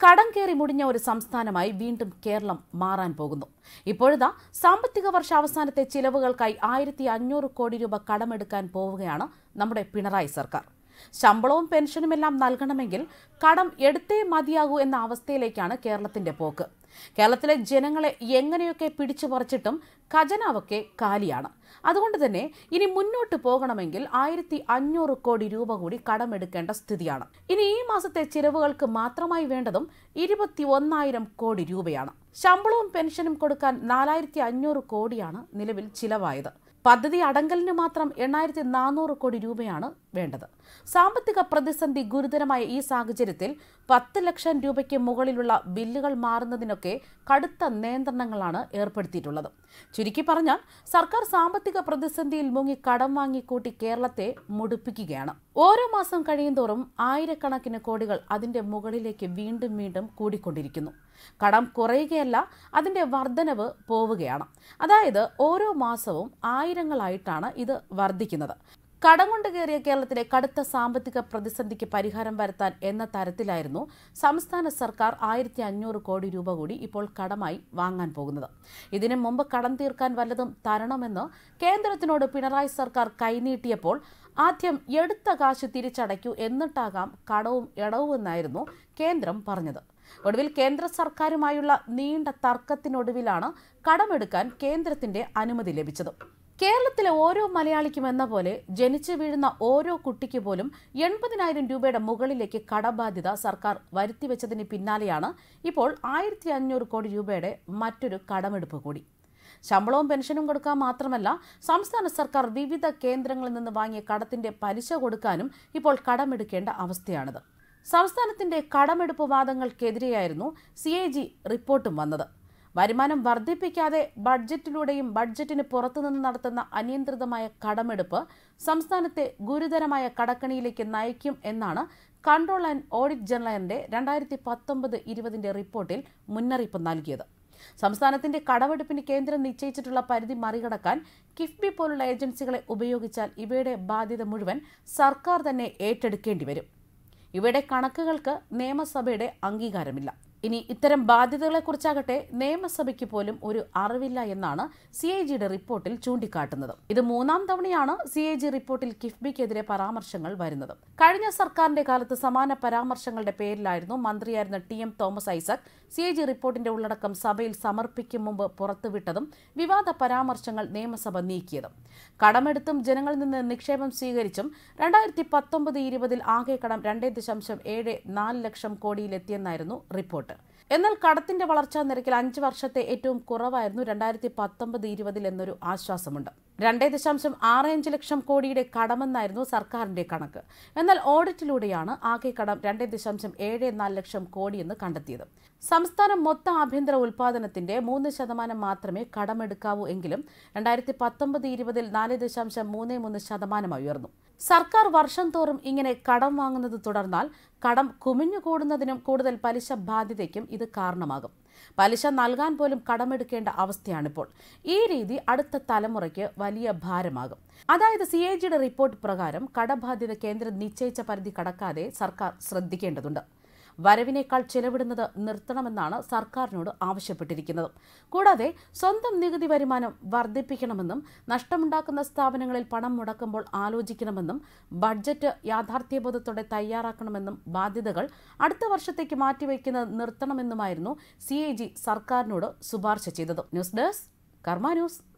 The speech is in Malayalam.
കടം കയറി മുടിഞ്ഞ ഒരു സംസ്ഥാനമായി വീണ്ടും കേരളം മാറാൻ പോകുന്നു ഇപ്പോഴിതാ സാമ്പത്തിക വർഷ അവസാനത്തെ ചിലവുകൾക്കായി ആയിരത്തി അഞ്ഞൂറ് കോടി രൂപ കടമെടുക്കാൻ പോവുകയാണ് നമ്മുടെ പിണറായി സർക്കാർ ശമ്പളവും പെൻഷനുമെല്ലാം നൽകണമെങ്കിൽ കടം എടുത്തേ മതിയാകൂ എന്ന അവസ്ഥയിലേക്കാണ് കേരളത്തിന്റെ പോക്ക് കേരളത്തിലെ ജനങ്ങളെ എങ്ങനെയൊക്കെ പിടിച്ചു പറിച്ചിട്ടും ഖജനാവൊക്കെ കാലിയാണ് അതുകൊണ്ട് തന്നെ ഇനി മുന്നോട്ട് പോകണമെങ്കിൽ ആയിരത്തി അഞ്ഞൂറ് കോടി രൂപ കൂടി കടമെടുക്കേണ്ട സ്ഥിതിയാണ് ഇനി ഈ മാസത്തെ ചിലവുകൾക്ക് മാത്രമായി വേണ്ടതും ഇരുപത്തി ഒന്നായിരം കോടി രൂപയാണ് ശമ്പളവും പെൻഷനും കൊടുക്കാൻ നാലായിരത്തി അഞ്ഞൂറ് കോടിയാണ് നിലവിൽ ചിലവായത് പദ്ധതി അടങ്കലിന് മാത്രം എണ്ണായിരത്തി നാനൂറ് കോടി രൂപയാണ് വേണ്ടത് സാമ്പത്തിക പ്രതിസന്ധി ഗുരുതരമായ ഈ സാഹചര്യത്തിൽ പത്ത് ലക്ഷം രൂപയ്ക്ക് മുകളിലുള്ള ബില്ലുകൾ മാറുന്നതിനൊക്കെ കടുത്ത നിയന്ത്രണങ്ങളാണ് ഏർപ്പെടുത്തിയിട്ടുള്ളത് ചുരുക്കി പറഞ്ഞാൽ സർക്കാർ സാമ്പത്തിക പ്രതിസന്ധിയിൽ മുങ്ങി കടം വാങ്ങിക്കൂട്ടി കേരളത്തെ മുടിപ്പിക്കുകയാണ് ഓരോ മാസം കഴിയുന്തോറും ആയിരക്കണക്കിന് കോടികൾ അതിന്റെ മുകളിലേക്ക് വീണ്ടും വീണ്ടും കൂടിക്കൊണ്ടിരിക്കുന്നു കടം കുറയുകയല്ല അതിന്റെ വർധനവ് പോവുകയാണ് അതായത് ഓരോ മാസവും ആയിരങ്ങളായിട്ടാണ് ഇത് വർദ്ധിക്കുന്നത് കടം കൊണ്ട് കയറിയ കേരളത്തിലെ കടുത്ത സാമ്പത്തിക പ്രതിസന്ധിക്ക് പരിഹാരം വരുത്താൻ എന്ന തരത്തിലായിരുന്നു സംസ്ഥാന സർക്കാർ ആയിരത്തി അഞ്ഞൂറ് കോടി രൂപ കൂടി ഇപ്പോൾ കടമായി വാങ്ങാൻ പോകുന്നത് ഇതിനു മുമ്പ് കടം തീർക്കാൻ വല്ലതും തരണമെന്ന് കേന്ദ്രത്തിനോട് പിണറായി സർക്കാർ കൈനീട്ടിയപ്പോൾ ആദ്യം എടുത്ത കാശ് തിരിച്ചടയ്ക്കൂ എന്നിട്ടാകാം കടവും ഇടവും എന്നായിരുന്നു കേന്ദ്രം പറഞ്ഞത് ഒടുവിൽ കേന്ദ്ര സർക്കാരുമായുള്ള നീണ്ട തർക്കത്തിനൊടുവിലാണ് കടമെടുക്കാൻ കേന്ദ്രത്തിന്റെ അനുമതി ലഭിച്ചത് കേരളത്തിലെ ഓരോ മലയാളിക്കും എന്ന പോലെ ജനിച്ചു വീഴുന്ന ഓരോ കുട്ടിക്ക് പോലും എൺപതിനായിരം രൂപയുടെ മുകളിലേക്ക് കടബാധ്യത സർക്കാർ വരുത്തിവെച്ചതിന് പിന്നാലെയാണ് ഇപ്പോൾ ആയിരത്തി അഞ്ഞൂറ് കോടി രൂപയുടെ മറ്റൊരു കടമെടുപ്പ് കൂടി ശമ്പളവും പെൻഷനും കൊടുക്കാൻ മാത്രമല്ല സംസ്ഥാന സർക്കാർ വിവിധ കേന്ദ്രങ്ങളിൽ നിന്ന് വാങ്ങിയ കടത്തിന്റെ പലിശ കൊടുക്കാനും ഇപ്പോൾ കടമെടുക്കേണ്ട അവസ്ഥയാണിത് സംസ്ഥാനത്തിന്റെ കടമെടുപ്പ് വാദങ്ങൾക്കെതിരെയായിരുന്നു സി എ ജി റിപ്പോർട്ടും വന്നത് വരുമാനം വർദ്ധിപ്പിക്കാതെ ബഡ്ജറ്റിലൂടെയും ബഡ്ജറ്റിന് പുറത്തുനിന്ന് നടത്തുന്ന അനിയന്ത്രിതമായ കടമെടുപ്പ് സംസ്ഥാനത്തെ ഗുരുതരമായ കടക്കണിയിലേക്ക് നയിക്കും എന്നാണ് കൺട്രോൾ ആൻഡ് ഓഡിറ്റ് ജനറലിന്റെ രണ്ടായിരത്തി പത്തൊമ്പത് ഇരുപതിന്റെ റിപ്പോർട്ടിൽ മുന്നറിയിപ്പ് നൽകിയത് സംസ്ഥാനത്തിന്റെ കടമെടുപ്പിന് കേന്ദ്രം നിശ്ചയിച്ചിട്ടുള്ള പരിധി മറികടക്കാൻ കിഫ്ബി പോലുള്ള ഏജൻസികളെ ഉപയോഗിച്ചാൽ ഇവയുടെ ബാധ്യത മുഴുവൻ സർക്കാർ തന്നെ ഏറ്റെടുക്കേണ്ടി വരും ഇവയുടെ കണക്കുകൾക്ക് നിയമസഭയുടെ അംഗീകാരമില്ല ഇനി ഇത്തരം ബാധ്യതകളെക്കുറിച്ചാകട്ടെ നിയമസഭയ്ക്ക് പോലും ഒരു അറിവില്ല എന്നാണ് സി ഐ ജിയുടെ റിപ്പോർട്ടിൽ ചൂണ്ടിക്കാട്ടുന്നത് ഇത് മൂന്നാം തവണയാണ് സി ഐ ജി റിപ്പോർട്ടിൽ കിഫ്ബിക്കെതിരെ പരാമർശങ്ങൾ വരുന്നത് കഴിഞ്ഞ സർക്കാരിന്റെ കാലത്ത് സമാന പരാമർശങ്ങളുടെ പേരിലായിരുന്നു മന്ത്രിയായിരുന്ന T M Thomas Isaac C I G റിപ്പോർട്ടിന്റെ ഉള്ളടക്കം സഭയിൽ സമർപ്പിക്കും മുമ്പ് പുറത്തുവിട്ടതും വിവാദ പരാമർശങ്ങൾ നിയമസഭ നീക്കിയതും കടമെടുത്തും ജനങ്ങളിൽ നിന്ന് നിക്ഷേപം സ്വീകരിച്ചും രണ്ടായിരത്തി പത്തൊമ്പത് ഇരുപതിൽ ആകെ കടം രണ്ടേ ദശാംശം ഏഴ് നാല് ലക്ഷം കോടിയിലെത്തിയെന്നായിരുന്നു റിപ്പോർട്ട് എന്നാൽ കടത്തിന്റെ വളർച്ചാ നിരക്കിൽ അഞ്ച് വർഷത്തെ ഏറ്റവും കുറവായിരുന്നു രണ്ടായിരത്തി പത്തൊമ്പത് ഇരുപതിൽ എന്നൊരു ആശ്വാസമുണ്ട് രണ്ടേ ദശാംശം ആറ് അഞ്ച് ലക്ഷം കോടിയുടെ കടമെന്നായിരുന്നു സർക്കാരിന്റെ കണക്ക് എന്നാൽ ഓഡിറ്റിലൂടെയാണ് ആകെ കടം രണ്ടേ ദശാംശം ഏഴ് നാല് ലക്ഷം കോടിയെന്ന് കണ്ടെത്തിയത് സംസ്ഥാനം മൊത്ത ആഭ്യന്തര ഉൽപാദനത്തിന്റെ മൂന്ന് ശതമാനം മാത്രമേ കടമെടുക്കാവൂ എങ്കിലും രണ്ടായിരത്തി പത്തൊമ്പത് ഇരുപതിൽ നാല് ദശാംശം മൂന്ന് മൂന്ന് ശതമാനമായി ഉയർന്നു സർക്കാർ വർഷം തോറും ഇങ്ങനെ കടം വാങ്ങുന്നത് തുടർന്നാൽ കടം കുമിഞ്ഞുകൂടുന്നതിനും കൂടുതൽ പലിശ ബാധ്യതയ്ക്കും ഇത് കാരണമാകും പലിശ നൽകാൻ പോലും കടമെടുക്കേണ്ട അവസ്ഥയാണിപ്പോൾ ഈ രീതി അടുത്ത തലമുറയ്ക്ക് വലിയ ഭാരമാകും അതായത് സി എ ജിയുടെ റിപ്പോർട്ട് പ്രകാരം കടബാധ്യത കേന്ദ്രം നിശ്ചയിച്ച പരിധി കടക്കാതെ സർക്കാർ ശ്രദ്ധിക്കേണ്ടതുണ്ട് വരവിനേക്കാൾ ചെലവിടുന്നത് നിർത്തണമെന്നാണ് സർക്കാരിനോട് ആവശ്യപ്പെട്ടിരിക്കുന്നത് കൂടാതെ സ്വന്തം നികുതി വരുമാനം വർദ്ധിപ്പിക്കണമെന്നും നഷ്ടമുണ്ടാക്കുന്ന സ്ഥാപനങ്ങളിൽ പണം മുടക്കുമ്പോൾ ആലോചിക്കണമെന്നും ബഡ്ജറ്റ് യാഥാർത്ഥ്യബോധത്തോടെ തയ്യാറാക്കണമെന്നും ബാധ്യതകൾ അടുത്ത വർഷത്തേക്ക് മാറ്റിവെക്കുന്നത് നിർത്തണമെന്നുമായിരുന്നു സി സർക്കാരിനോട് ശുപാർശ ചെയ്തത് ന്യൂസ് ഡെസ്ക് കർമ്മ ന്യൂസ്